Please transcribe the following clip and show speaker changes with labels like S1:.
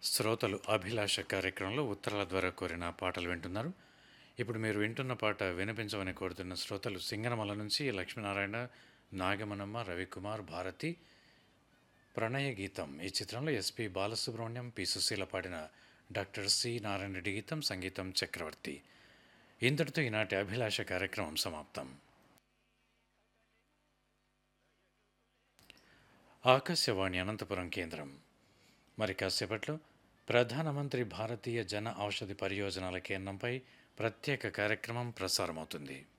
S1: శ్రోతలు అభిలాష కార్యక్రమంలో ఉత్తరాల ద్వారా కోరిన పాటలు వింటున్నారు ఇప్పుడు మీరు వింటున్న పాట వినిపించమని కోరుతున్న శ్రోతలు సింగనమల నుంచి లక్ష్మీనారాయణ నాగమనమ్మ రవికుమార్ భారతి ప్రణయ గీతం ఈ చిత్రంలో ఎస్పి బాలసుబ్రహ్మణ్యం పి సుశీల పాడిన డాక్టర్ సి నారాయణ రెడ్డి గీతం సంగీతం చక్రవర్తి ఇంతటితో ఈనాటి అభిలాష కార్యక్రమం సమాప్తం ఆకాశవాణి అనంతపురం కేంద్రం మరి కాసేపట్లో ప్రధానమంత్రి భారతీయ జన ఔషధి పరియోజనాల కేంద్రంపై ప్రత్యేక కార్యక్రమం ప్రసారమవుతుంది